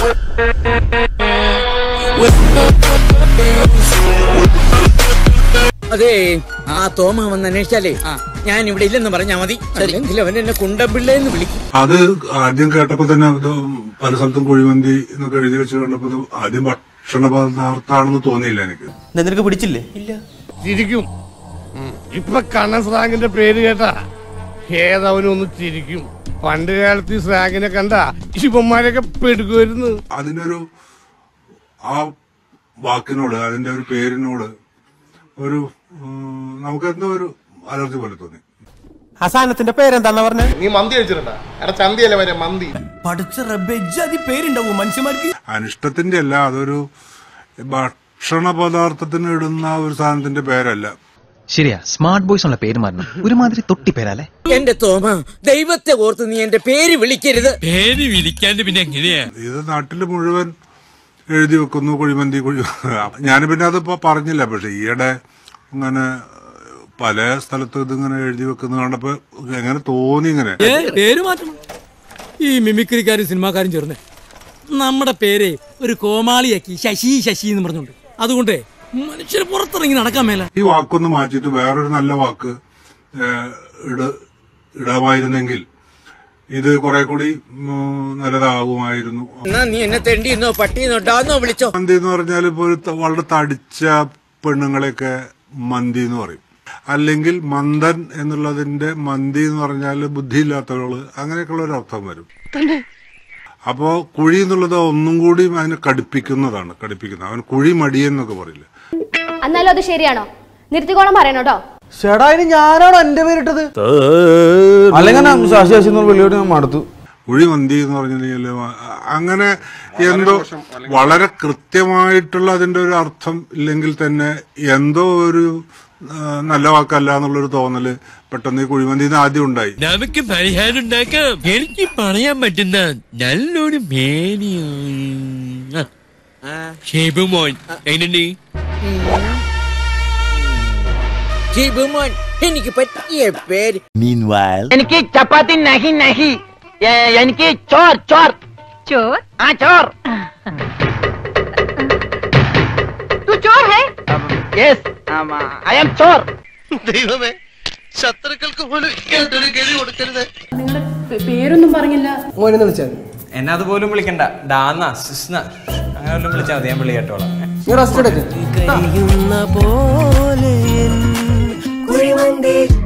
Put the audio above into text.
അതെ ആ തോമ വന്ന് അന്വേഷിച്ചാലേ ഞാൻ ഇവിടെ ഇല്ലെന്ന് പറഞ്ഞാ മതി അല്ലെങ്കിൽ അവൻ എന്നെ കുണ്ടമ്പിള്ളേന്ന് വിളിക്കും അത് ആദ്യം കേട്ടപ്പോ തന്നെ അത് പല സ്ഥലത്തും കുഴിമന്തി എന്നൊക്കെ എഴുതി വെച്ച് കണ്ടപ്പോ ഇത് ആദ്യം ഭക്ഷണ പദാർത്ഥാണെന്ന് തോന്നിയില്ല എനിക്ക് നിനക്ക് പിടിച്ചില്ലേ ചിരിക്കും ഇപ്പൊ കണ്ണൻ സ്രാങ്കിന്റെ പേര് കേട്ടാ ഏതവനും ഒന്ന് ചിരിക്കും പണ്ട് കാലത്ത് ഈ സ്രാങ്കിനെ കണ്ട ശിവന്മാരൊക്കെ പെടുക്കുമായിരുന്നു അതിനൊരു ആ വാക്കിനോട് അതിന്റെ ഒരു പേരിനോട് ഒരു ഉം, നമുക്ക് എന്തോ ഒരു അലർജി പോലെ തോന്നി ആ സാധനത്തിന്റെ പേരെന്താന്നാ പറഞ്ഞ നീ മന്തി കഴിച്ചിട്ടുണ്ടാ എടാ ചന്തിയല്ലേ വരെ മന്തി പഠിച്ച റബ്ബെജാതി പേരുണ്ടാവും മനുഷ്യന്മാർക്ക് അനിഷ്ടത്തിന്റെ അല്ല അതൊരു ഭക്ഷണ പദാർത്ഥത്തിന് ഇടുന്ന ഒരു സാധനത്തിന്റെ പേരല്ല ശരിയാ സ്മാർട്ട് ബോയ്സ് ഉള്ള പേര് മാറണം ഒരുമാതിരി തൊട്ടി പേരല്ലേ എന്റെ തോമ ദൈവത്തെ ഓർത്ത് നീ എന്റെ പേര് വിളിക്കരുത് പേര് വിളിക്കാണ്ട് പിന്നെ എങ്ങനെയാ ഇത് നാട്ടിൽ മുഴുവൻ എഴുതി വെക്കുന്നു കുഴിമന്തി കുഴി ഞാൻ പിന്നെ അതിപ്പോ പറഞ്ഞില്ല പക്ഷെ ഈയിടെ ഇങ്ങനെ പല സ്ഥലത്തും ഇതിങ്ങനെ എഴുതി വെക്കുന്ന കണ്ടപ്പോ എങ്ങനെ തോന്നി ഇങ്ങനെ പേര് മാറ്റണം ഈ മിമിക്രിക്കാരും സിനിമാക്കാരും ചേർന്ന് നമ്മുടെ പേര് ഒരു കോമാളിയാക്കി ശശി ശശി എന്ന് പറഞ്ഞുണ്ട് അതുകൊണ്ട് മനുഷ്യർ പുറത്തിറങ്ങി നടക്കാൻ മേല ഈ വാക്കൊന്ന് മാറ്റിയിട്ട് വേറൊരു നല്ല വാക്ക് ഏഹ്, ഇട ഇടാമായിരുന്നെങ്കിൽ ഇത് കുറെ കൂടി ഉം, നല്ലതാകുമായിരുന്നു എന്നാ നീ എന്നെ തെണ്ടിന്നോ പട്ടിന്നോ ഡാന്നോ വിളിച്ചോ മന്തി എന്ന് പറഞ്ഞാൽ ഇപ്പോൾ ഒരു ത- വളരെ തടിച്ച പെണ്ണുങ്ങളെയൊക്കെ മന്തി എന്ന് പറയും അല്ലെങ്കിൽ മന്ദൻ എന്നുള്ളതിന്റെ മന്തി എന്ന് പറഞ്ഞാൽ ബുദ്ധിയില്ലാത്തവള് അങ്ങനെയൊക്കെയുള്ള ഒരു അർത്ഥം വരും അപ്പോ കുഴി എന്നുള്ളത് ഒന്നും കൂടി അതിനെ കടുപ്പിക്കുന്നതാണ് കടുപ്പിക്കുന്നത് അവൻ കുഴി മടിയൻ എന്നൊക്കെ പറയില്ല എന്നാലും അത് ശരിയാണോ നിർത്തിക്കോളം പറയണോ കേട്ടോ ചേടാ ഇനി ഞാനാണോ എന്റെ പേരിട്ടത് അല്ലെങ്കിൽ ശശി ശശി എന്നുള്ള വിളിയോട് ഞാൻ മടുത്തു കുഴി മന്തി എന്ന് പറഞ്ഞിട്ടുണ്ടെങ്കിൽ അങ്ങനെ എന്തോ വളരെ കൃത്യമായിട്ടുള്ള അതിന്റെ ഒരു അർത്ഥം ഇല്ലെങ്കിൽ തന്നെ എന്തോ ഒരു ആ, നല്ല വാക്കല്ല എന്നുള്ളൊരു തോന്നല് പെട്ടെന്ന് ഈ കുഴിമന്തി ആദ്യം ഉണ്ടായി നമുക്ക് പരിഹാരം ഉണ്ടാക്കാം എനിക്ക് പറയാൻ പറ്റുന്ന നല്ലൊരു മേനിയ ഷേബുമോൻ എങ്ങനെയുണ്ട് ജിബുമോൻ എനിക്ക് പറ്റിയ പേര് എനിക്ക് ചപ്പാത്തി നഹി നഹി ഏ, എനിക്ക് ചോർ ചോർ ചോർ ആ ചോർ तू चोर है यस आई एम चोर ദൈവമേ ശത്രുക്കൾക്ക് പോലും ഇങ്ങനൊരു ഗതി കൊടുക്കരുത് പേരൊന്നും പറഞ്ഞില്ല മോനെന്ന് വിളിച്ചാൽ എന്നെ അതുപോലും വിളിക്കണ്ട ഡാന്ന സിസ്ന അങ്ങനെ വല്ലതും വിളിച്ചാൽ മതി ഞാൻ വിളി കേട്ടോളാം നീ റെസ്റ്റ് എടുക്ക് പോലെ കുഴിമന്തി